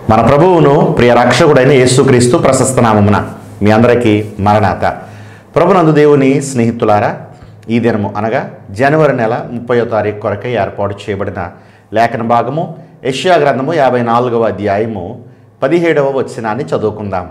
మన ప్రభువును ప్రియ రక్షకుడైన యేసుక్రీస్తు ప్రశస్త నామమున మీ అందరికీ మరణాత ప్రభునందు దేవుని స్నేహితులారా ఈ దినము అనగా జనవరి నెల ముప్పయో తారీఖు కొరకై ఏర్పాటు చేయబడిన లేఖన భాగము యెషయా గ్రంథము యాభై నాలుగవ అధ్యాయము పదిహేడవ వచనాన్ని చదువుకుందాం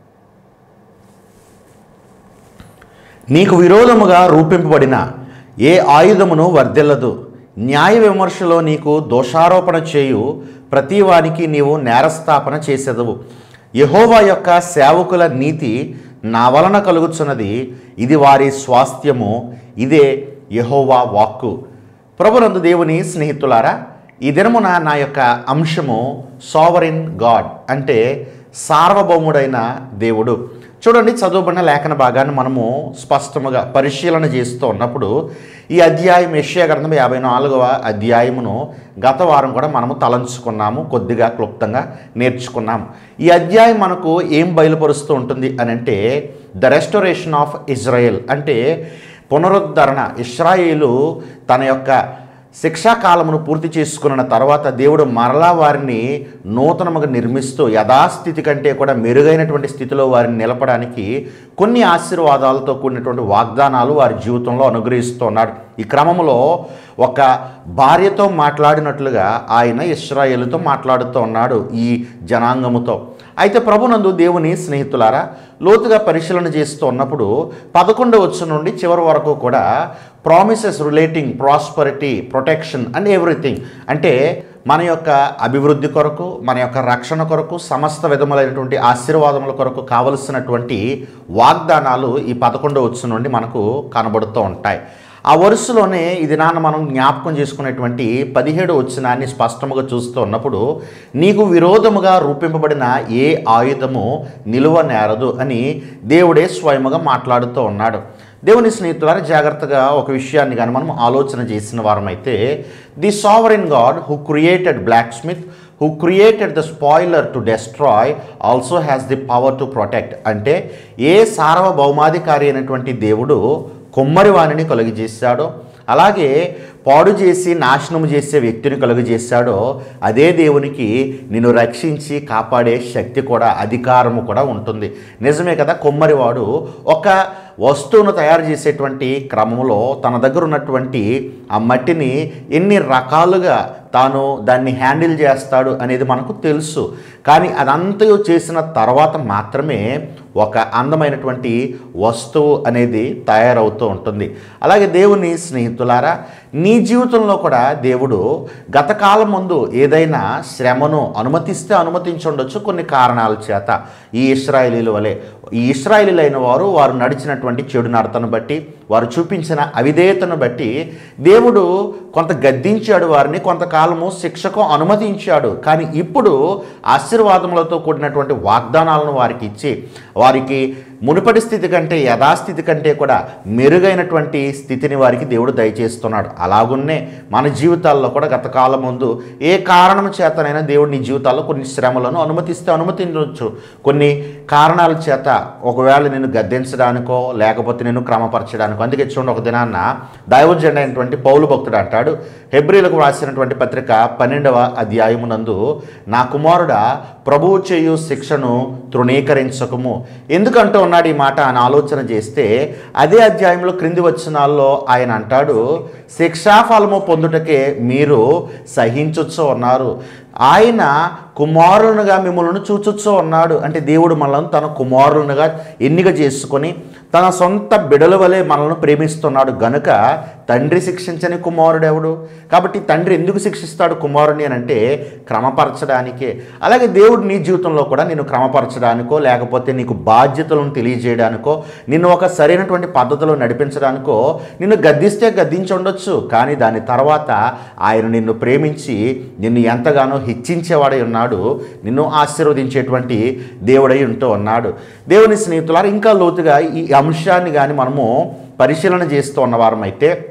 నీకు విరోధముగా రూపింపబడిన ఏ ఆయుధమును వర్ధిల్లదు న్యాయ విమర్శలో నీకు దోషారోపణ చేయు ప్రతివానికి నీవు నేరస్థాపన చేసేదవు యహోవా యొక్క సేవకుల నీతి నా వలన కలుగుచున్నది ఇది వారి స్వాస్థ్యము ఇదే యహోవా వాక్కు ప్రభునందు దేవుని స్నేహితులారా ఈ దినమున నా యొక్క అంశము సావరిన్ గాడ్ అంటే సార్వభౌముడైన దేవుడు చూడండి చదువుబడిన లేఖన భాగాన్ని మనము స్పష్టముగా పరిశీలన చేస్తూ ఉన్నప్పుడు ఈ అధ్యాయం యెషయా గ్రంథం యాభై నాలుగవ అధ్యాయమును గత వారం కూడా మనము తలంచుకున్నాము కొద్దిగా క్లుప్తంగా నేర్చుకున్నాము ఈ అధ్యాయం మనకు ఏం బయలుపరుస్తూ ఉంటుంది అని అంటే ద రెస్టోరేషన్ ఆఫ్ ఇజ్రాయెల్ అంటే పునరుద్ధరణ ఇస్రాయేలు తన యొక్క శిక్షాకాలమును పూర్తి చేసుకున్న తర్వాత దేవుడు మరలా వారిని నూతనముగా నిర్మిస్తూ యథాస్థితి కంటే కూడా మెరుగైనటువంటి స్థితిలో వారిని నిలపడానికి కొన్ని ఆశీర్వాదాలతో కూడినటువంటి వాగ్దానాలు వారి జీవితంలో అనుగ్రహిస్తున్నాడు ఈ క్రమంలో ఒక భార్యతో మాట్లాడినట్లుగా ఆయన ఇస్రాయేలుతో మాట్లాడుతూ ఉన్నాడు ఈ జనాంగముతో అయితే ప్రభునందు దేవుని స్నేహితులారా లోతుగా పరిశీలన చేస్తూ ఉన్నప్పుడు పదకొండవ వచ్చి నుండి చివరి వరకు కూడా promises relating prosperity protection and everything అంటే మన యొక్క అభివృద్ధి కొరకు మన యొక్క రక్షణ కొరకు సమస్త విధములైనటువంటి ఆశీర్వాదముల కొరకు కావలసినటువంటి వాగ్దానాలు ఈ పదకొండవ వచ్చి నుండి మనకు కనబడుతూ ఉంటాయి ఆ వరుసలోనే ఇది నాన్న మనం జ్ఞాపకం చేసుకునేటువంటి పదిహేడు వచ్చినాన్ని స్పష్టముగా చూస్తూ ఉన్నప్పుడు నీకు విరోధముగా రూపింపబడిన ఏ ఆయుధము నిలువ నేరదు అని దేవుడే స్వయముగా మాట్లాడుతూ ఉన్నాడు దేవుని స్నేహితులారా జాగ్రత్తగా ఒక విషయాన్ని కానీ మనం ఆలోచన చేసిన వారమైతే the sovereign God who created blacksmith who created the spoiler to destroy also has the power to protect అంటే ఏ సార్వభౌమాధికారి అయినటువంటి దేవుడు కొమ్మరి వాణిని కలుగజేశాడో అలాగే పాడు చేసి నాశనము చేసే వ్యక్తిని కలుగజేశాడో అదే దేవునికి నిన్ను రక్షించి కాపాడే శక్తి కూడా అధికారము కూడా ఉంటుంది నిజమే కదా కొమ్మరివాడు ఒక వస్తువును తయారు చేసేటువంటి క్రమంలో తన దగ్గర ఉన్నటువంటి ఆ మట్టిని ఎన్ని రకాలుగా తాను దాన్ని హ్యాండిల్ చేస్తాడు అనేది మనకు తెలుసు కానీ అదంతయు చేసిన తర్వాత మాత్రమే ఒక అందమైనటువంటి వస్తువు అనేది తయారవుతూ ఉంటుంది అలాగే దేవుని స్నేహితులారా నీ జీవితంలో కూడా దేవుడు గత కాలం ముందు ఏదైనా శ్రమను అనుమతిస్తే అనుమతించుండొచ్చు కొన్ని కారణాల చేత ఈ ఇస్రాయలీల వలె ఈ ఇస్రాయలీలైన వారు వారు నడిచినటువంటి చెడు నడతను బట్టి వారు చూపించిన అవిధేయతను బట్టి దేవుడు కొంత గద్దించాడు వారిని కొంతకాలము శిక్షకు అనుమతించాడు కానీ ఇప్పుడు ఆశీర్వాదములతో కూడినటువంటి వాగ్దానాలను వారికి ఇచ్చి వారికి మునుపటి స్థితి కంటే యథాస్థితి కంటే కూడా మెరుగైనటువంటి స్థితిని వారికి దేవుడు దయచేస్తున్నాడు అలాగున్నే మన జీవితాల్లో కూడా గత కాలం ముందు ఏ కారణం చేతనైనా దేవుడు నీ జీవితాల్లో కొన్ని శ్రమలను అనుమతిస్తే అనుమతించవచ్చు కొన్ని కారణాల చేత ఒకవేళ నిన్ను గద్దించడానికో లేకపోతే నిన్ను క్రమపరచడానికో అందుకే చూడండి ఒక దినాన్న దైవజెండ అయినటువంటి పౌలు భక్తుడు అంటాడు హెబ్రిలకు రాసినటువంటి పత్రిక పన్నెండవ అధ్యాయమునందు నా కుమారుడా ప్రభువు చేయు శిక్షను తృణీకరించకము ఎందుకంటూ ఉన్నాడు ఈ మాట అని ఆలోచన చేస్తే అదే అధ్యాయంలో క్రింది వచనాల్లో ఆయన అంటాడు శిక్షాఫలము పొందుటకే మీరు సహించొచ్చు ఉన్నారు ఆయన కుమారునిగా మిమ్మల్ని చూచుచ్చు ఉన్నాడు అంటే దేవుడు మనల్ని తన కుమారునిగా ఎన్నిక చేసుకొని తన సొంత బిడల వలె మనల్ని ప్రేమిస్తున్నాడు గనుక తండ్రి శిక్షించని కుమారుడు ఎవడు కాబట్టి తండ్రి ఎందుకు శిక్షిస్తాడు కుమారుని అని అంటే క్రమపరచడానికే అలాగే దేవుడు నీ జీవితంలో కూడా నిన్ను క్రమపరచడానికో లేకపోతే నీకు బాధ్యతలను తెలియజేయడానికో నిన్ను ఒక సరైనటువంటి పద్ధతిలో నడిపించడానికో నిన్ను గద్దిస్తే గద్దించి ఉండొచ్చు కానీ దాని తర్వాత ఆయన నిన్ను ప్రేమించి నిన్ను ఎంతగానో హెచ్చించేవాడై ఉన్నాడు నిన్ను ఆశీర్వదించేటువంటి దేవుడై ఉంటూ ఉన్నాడు దేవుని స్నేహితులారు ఇంకా లోతుగా ఈ అంశాన్ని కానీ మనము పరిశీలన చేస్తూ ఉన్నవారమైతే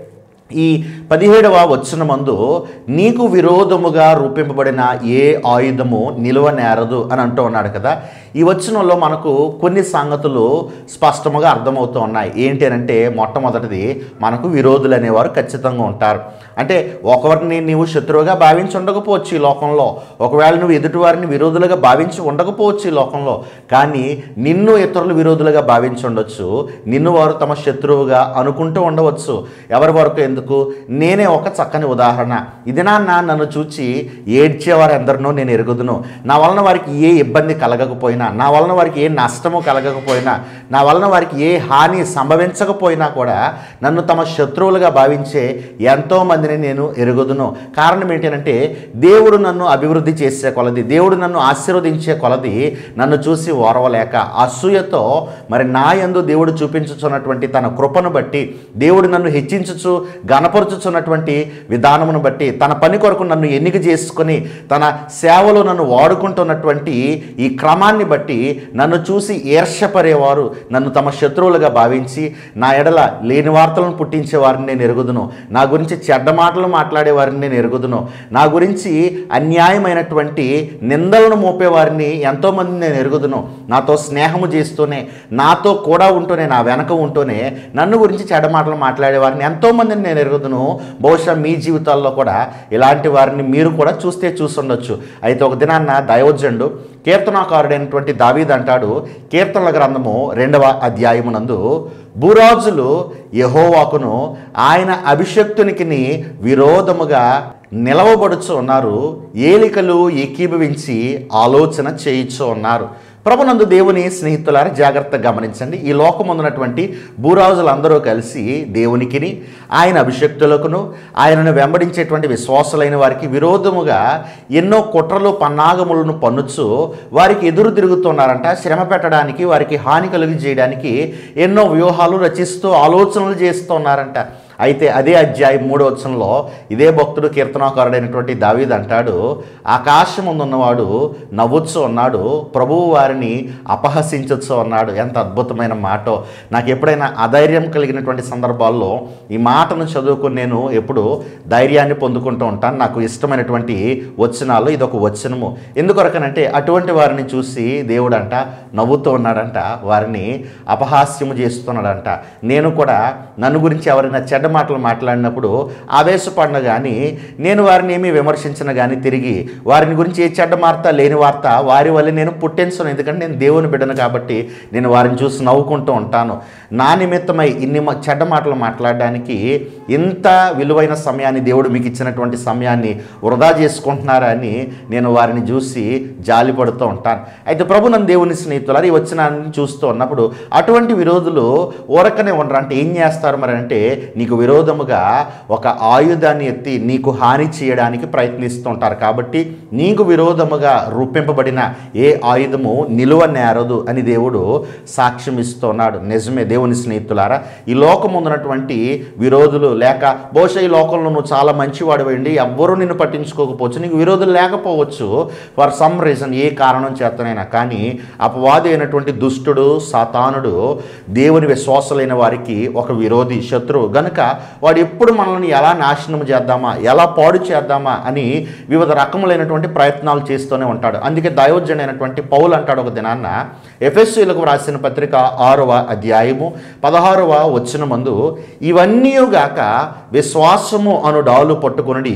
ఈ పదిహేడవ వచ్చిన మందు నీకు విరోధముగా రూపింపబడిన ఏ ఆయుధము నిలువ నేరదు అని అంటూ ఉన్నాడు కదా ఈ వచనంలో మనకు కొన్ని సంగతులు స్పష్టముగా అర్థమవుతూ ఉన్నాయి ఏంటి అని అంటే మొట్టమొదటిది మనకు విరోధులు అనేవారు ఖచ్చితంగా ఉంటారు అంటే ఒకరిని నీవు శత్రువుగా భావించి ఉండకపోవచ్చు ఈ లోకంలో ఒకవేళ నువ్వు ఎదుటివారిని విరోధులుగా భావించి ఉండకపోవచ్చు ఈ లోకంలో కానీ నిన్ను ఇతరులు విరోధులుగా భావించి ఉండొచ్చు నిన్ను వారు తమ శత్రువుగా అనుకుంటూ ఉండవచ్చు ఎవరి వరకు ఎందుకు నేనే ఒక చక్కని ఉదాహరణ ఇది నాన్న నన్ను చూచి ఏడ్చేవారు ఎందరినో నేను ఎరుగుదును నా వలన వారికి ఏ ఇబ్బంది కలగకపోయినా నా వలన వారికి ఏ నష్టము కలగకపోయినా నా వలన వారికి ఏ హాని సంభవించకపోయినా కూడా నన్ను తమ శత్రువులుగా భావించే ఎంతో మందిని నేను ఎరుగుదును కారణం ఏంటంటే దేవుడు నన్ను అభివృద్ధి చేసే కొలది దేవుడు నన్ను ఆశీర్వదించే కొలది నన్ను చూసి ఓర్వలేక అసూయతో మరి నా యందు దేవుడు చూపించుచున్నటువంటి తన కృపను బట్టి దేవుడు నన్ను హెచ్చించుచు గణపరుచుచున్నటువంటి విధానమును బట్టి తన పని కొరకు నన్ను ఎన్నిక చేసుకొని తన సేవలో నన్ను వాడుకుంటున్నటువంటి ఈ క్రమాన్ని బట్టి నన్ను చూసి ఈర్ష్యపడేవారు నన్ను తమ శత్రువులుగా భావించి నా ఎడల లేని వార్తలను పుట్టించే వారిని నేను ఎరుగుదును నా గురించి చెడ్డ మాటలు మాట్లాడే వారిని నేను ఎరుగుదును నా గురించి అన్యాయమైనటువంటి నిందలను మోపే వారిని ఎంతోమంది నేను ఎరుగుదును నాతో స్నేహము చేస్తూనే నాతో కూడా ఉంటూనే నా వెనక ఉంటూనే నన్ను గురించి చెడ్డ మాటలు మాట్లాడే వారిని ఎంతోమందిని నేను ఎరుగుదును బహుశా మీ జీవితాల్లో కూడా ఇలాంటి వారిని మీరు కూడా చూస్తే చూస్తుండొచ్చు అయితే ఒక దినాన్న దైవజండు కీర్తనాకారుడైనటువంటి దావీద్ అంటాడు కీర్తనల గ్రంథము రెండవ అధ్యాయమునందు భూరాజులు యహోవాకును ఆయన అభిషక్తునికి విరోధముగా నిలవబడుచు ఉన్నారు ఏలికలు ఏకీభవించి ఆలోచన చేయించు ఉన్నారు ప్రభునందు దేవుని స్నేహితులారా జాగ్రత్తగా గమనించండి ఈ లోకమున్నటువంటి భూరాజులందరూ కలిసి దేవునికిని ఆయన అభిషక్తులకును ఆయనను వెంబడించేటువంటి విశ్వాసులైన వారికి విరోధముగా ఎన్నో కుట్రలు పన్నాగములను పన్నుచు వారికి ఎదురు తిరుగుతున్నారంట శ్రమ పెట్టడానికి వారికి హాని కలుగు చేయడానికి ఎన్నో వ్యూహాలు రచిస్తూ ఆలోచనలు చేస్తున్నారంట అయితే అదే అధ్యాయం మూడో వచనంలో ఇదే భక్తుడు కీర్తనాకారుడైనటువంటి దావీద్ అంటాడు ఆకాశం ఉన్నవాడు నవ్వుచ్చు ఉన్నాడు ప్రభువు వారిని అపహసించచ్చు అన్నాడు ఎంత అద్భుతమైన మాటో నాకు ఎప్పుడైనా అధైర్యం కలిగినటువంటి సందర్భాల్లో ఈ మాటను చదువుకుని నేను ఎప్పుడు ధైర్యాన్ని పొందుకుంటూ ఉంటాను నాకు ఇష్టమైనటువంటి వచనాలు ఇది ఒక వచనము ఎందుకొరకనంటే అటువంటి వారిని చూసి దేవుడు అంట నవ్వుతూ ఉన్నాడంట వారిని అపహాస్యము చేస్తున్నాడంట నేను కూడా నన్ను గురించి ఎవరైనా చెడ్డ మాటలు మాట్లాడినప్పుడు ఆవేశపడిన కానీ నేను వారిని ఏమీ విమర్శించిన కానీ తిరిగి వారిని గురించి ఏ చెడ్డ వార్త లేని వార్త వారి వల్ల నేను పుట్టించను ఎందుకంటే నేను దేవుని బిడ్డను కాబట్టి నేను వారిని చూసి నవ్వుకుంటూ ఉంటాను నా నిమిత్తమై ఇన్ని మ- చెడ్డ మాటలు మాట్లాడడానికి ఇంత విలువైన సమయాన్ని దేవుడు మీకు ఇచ్చినటువంటి సమయాన్ని వృధా చేసుకుంటున్నారా అని నేను వారిని చూసి జాలిపడుతూ ఉంటాను అయితే ప్రభు నన్ను దేవుని స్నేహితులు ఈ వచ్చిన చూస్తూ ఉన్నప్పుడు అటువంటి విరోధులు ఊరకనే ఉండరు అంటే ఏం చేస్తారు మరి అంటే నీకు విరోధముగా ఒక ఆయుధాన్ని ఎత్తి నీకు హాని చేయడానికి ప్రయత్నిస్తూ ఉంటారు కాబట్టి నీకు విరోధముగా రూపింపబడిన ఏ ఆయుధము నిలువ నేరదు అని దేవుడు సాక్ష్యం ఇస్తున్నాడు నిజమే దేవుని స్నేహితులారా ఈ లోకం ఉన్నటువంటి విరోధులు లేక బహుశా ఈ లోకంలో నువ్వు చాలా మంచివాడివండి ఎవ్వరూ నిన్ను పట్టించుకోకపోవచ్చు నీకు విరోధులు లేకపోవచ్చు ఫర్ సమ్ రీజన్ ఏ కారణం చేతనైనా కానీ అపవాది అయినటువంటి దుష్టుడు సాతానుడు దేవుని విశ్వాసులైన వారికి ఒక విరోధి శత్రువు గనుక వాడు ఎప్పుడు మనల్ని ఎలా నాశనం చేద్దామా ఎలా పాడు చేద్దామా అని వివిధ రకములైనటువంటి ప్రయత్నాలు చేస్తూనే ఉంటాడు అందుకే దయోజనైనటువంటి పౌలు అంటాడు ఒక దినాన్న ఎఫ్ఎస్సీలకు రాసిన పత్రిక ఆరవ అధ్యాయము పదహారవ వచ్చిన మందు ఇవన్నీగాక విశ్వాసము అను డాలు పట్టుకుని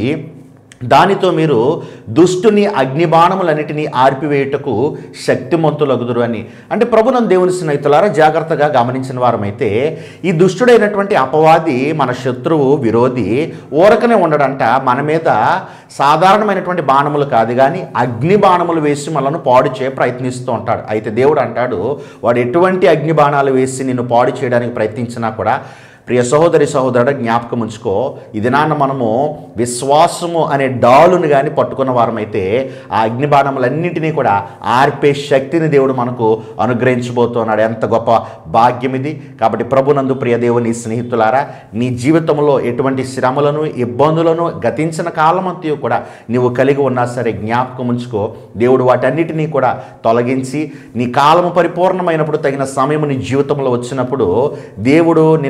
దానితో మీరు దుష్టుని అగ్నిబాణములన్నిటినీ ఆర్పివేయుటకు శక్తిమంతులగుదురు అని అంటే ప్రభునం దేవుని స్నేహితులారా జాగ్రత్తగా గమనించిన వారమైతే ఈ దుష్టుడైనటువంటి అపవాది మన శత్రువు విరోధి ఊరకనే ఉండడంట మన మీద సాధారణమైనటువంటి బాణములు కాదు కానీ అగ్ని బాణములు వేసి మనల్ని పాడు చేయ ప్రయత్నిస్తూ ఉంటాడు అయితే దేవుడు అంటాడు వాడు ఎటువంటి అగ్ని బాణాలు వేసి నిన్ను పాడు చేయడానికి ప్రయత్నించినా కూడా ప్రియ సహోదరి సహోదరుడు జ్ఞాపకం ఉంచుకో ఇది నాన్న మనము విశ్వాసము అనే డాలును కానీ పట్టుకున్న వారమైతే ఆ అగ్నిబాణములన్నింటినీ కూడా ఆర్పే శక్తిని దేవుడు మనకు అనుగ్రహించబోతున్నాడు ఎంత గొప్ప భాగ్యం ఇది కాబట్టి ప్రభునందు ప్రియ దేవుని స్నేహితులారా నీ జీవితంలో ఎటువంటి శ్రమలను ఇబ్బందులను గతించిన కాలమంతయు కూడా నీవు కలిగి ఉన్నా సరే జ్ఞాపకం ఉంచుకో దేవుడు వాటన్నిటినీ కూడా తొలగించి నీ కాలము పరిపూర్ణమైనప్పుడు తగిన సమయం నీ జీవితంలో వచ్చినప్పుడు దేవుడు నిన్ను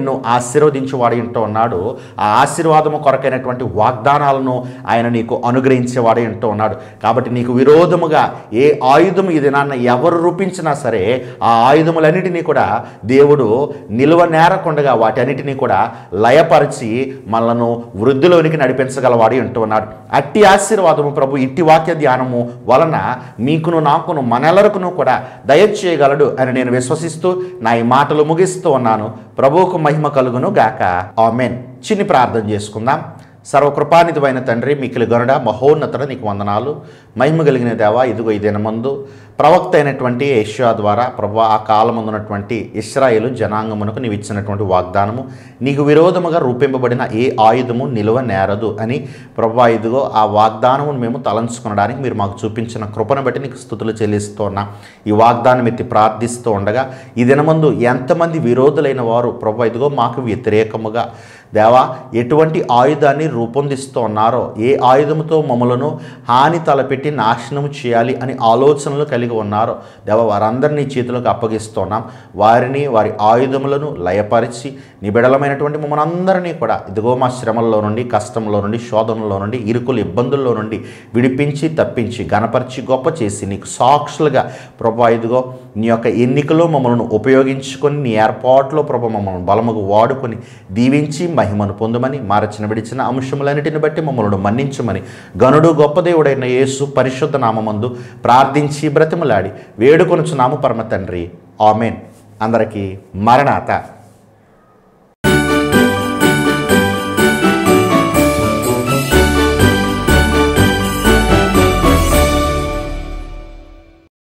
ఆశీర్వదించేవాడు ఏంటో ఉన్నాడు ఆ ఆశీర్వాదము కొరకైనటువంటి వాగ్దానాలను ఆయన నీకు అనుగ్రహించేవాడు ఏంటో ఉన్నాడు కాబట్టి నీకు విరోధముగా ఏ ఆయుధం ఇది నాన్న ఎవరు రూపించినా సరే ఆ ఆయుధములన్నిటినీ కూడా దేవుడు నిలువ నేరకుండగా వాటన్నిటినీ కూడా లయపరిచి మనలను వృద్ధిలోనికి నడిపించగలవాడు అంటూ ఉన్నాడు అట్టి ఆశీర్వాదము ప్రభు ఇట్టి వాక్య ధ్యానము వలన మీకును నాకును మనెల్లరకును కూడా దయచేయగలడు అని నేను విశ్వసిస్తూ నా ఈ మాటలు ముగిస్తూ ఉన్నాను ప్రభువుకు మహిమ కలుగును గాక ఆమెన్ చిన్ని ప్రార్థన చేసుకుందాం సర్వకృపానిధివైన తండ్రి మికిలి గనుడ మహోన్నతుడ నీకు వందనాలు మహిమ కలిగిన దేవ ఇదిగో ఈ దినమందు ప్రవక్త అయినటువంటి ఏషియా ద్వారా ప్రభా ఆ కాలమందున్నటువంటి ఇస్రాయేలు జనాంగమునకు నీవు ఇచ్చినటువంటి వాగ్దానము నీకు విరోధముగా రూపింపబడిన ఏ ఆయుధము నిలువ నేరదు అని ప్రభా ఇదిగో ఆ వాగ్దానమును మేము తలంచుకునడానికి మీరు మాకు చూపించిన కృపను బట్టి నీకు స్థుతులు చెల్లిస్తున్నా ఈ వాగ్దానం ఎత్తి ప్రార్థిస్తూ ఉండగా ఈ దినమందు ఎంతమంది విరోధులైన వారు ప్రభా ఇదిగో మాకు వ్యతిరేకముగా దేవా ఎటువంటి ఆయుధాన్ని రూపొందిస్తూ ఉన్నారో ఏ ఆయుధముతో మమ్మలను హాని తలపెట్టి నాశనం చేయాలి అని ఆలోచనలు కలిగి ఉన్నారో దేవ వారందరినీ చేతులకు అప్పగిస్తున్నాం వారిని వారి ఆయుధములను లయపరిచి నిబిడలమైనటువంటి మమ్మల్ని అందరినీ కూడా ఇదిగో మా శ్రమల్లో నుండి కష్టంలో నుండి శోధనలో నుండి ఇరుకులు ఇబ్బందుల్లో నుండి విడిపించి తప్పించి గణపరిచి గొప్ప చేసి నీకు సాక్షులుగా ప్రభా ఇదిగో నీ యొక్క ఎన్నికలో మమ్మల్ని ఉపయోగించుకొని నీ ఏర్పాట్లో ప్రభు మమ్మల్ని బలముగు వాడుకొని దీవించి మహిమను పొందమని మారచిన విడిచిన అంశములన్నిటిని బట్టి మమ్మల్ని మన్నించమని గనుడు గొప్ప దేవుడైన యేసు పరిశుద్ధ నామమందు ప్రార్థించి బ్రతిమలాడి వేడుకొనుచున్నాము పరమ తండ్రి ఆమెన్ అందరికీ మరణాత